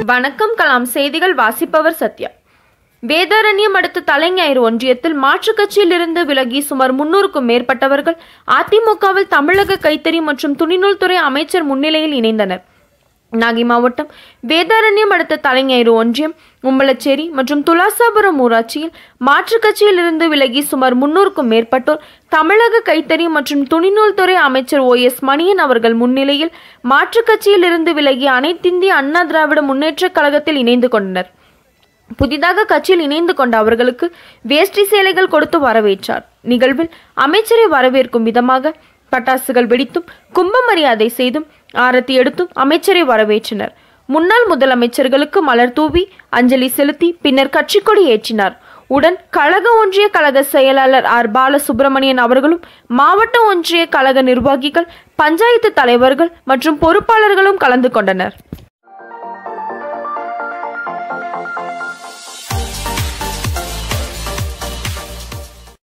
வணக்கம் கலாம் செய்திகள் வாசிப்பவர் சத்யா வேதாரண்யம் அடுத்த தலைஞாயிறு ஒன்றியத்தில் மாற்றுக் கட்சியிலிருந்து விலகி சுமார் முன்னூறுக்கும் மேற்பட்டவர்கள் அதிமுகவில் தமிழக கைத்தறி மற்றும் துணிநூல் துறை அமைச்சர் முன்னிலையில் இணைந்தனர் நாகை மாவட்டம் வேதாரண்யம் அடுத்த தலைஞாயிறு ஒன்றியம் உம்பளச்சேரி மற்றும் துலாசாபுரம் ஊராட்சியில் மாற்றுக் கட்சியில் இருந்து விலகி சுமார் முன்னூறுக்கும் மேற்பட்டோர் தமிழக கைத்தறி மற்றும் துணிநூல் துறை அமைச்சர் ஓ எஸ் மணியன் அவர்கள் முன்னிலையில் மாற்றுக் கட்சியில் இருந்து விலகி அனைத்திந்திய அண்ணா திராவிட முன்னேற்றக் கழகத்தில் இணைந்து கொண்டனர் புதிதாக கட்சியில் இணைந்து கொண்ட அவர்களுக்கு வேஷ்டி சேலைகள் கொடுத்து வரவேற்றார் நிகழ்வில் அமைச்சரை வரவேற்கும் விதமாக பட்டாசுகள் வெடித்தும் கும்ப மரியாதை செய்தும் ஆரத்தி எடுத்தும் அமைச்சரை வரவேற்றனர் முன்னாள் முதலமைச்சர்களுக்கு மலர் தூவி அஞ்சலி செலுத்தி பின்னர் கட்சிக்கொடி ஏற்றினார் உடன் கழக ஒன்றிய கழக செயலாளர் ஆர் பாலசுப்பிரமணியன் அவர்களும் மாவட்ட ஒன்றிய கழக நிர்வாகிகள் பஞ்சாயத்து தலைவர்கள் மற்றும் பொறுப்பாளர்களும் கலந்து கொண்டனர்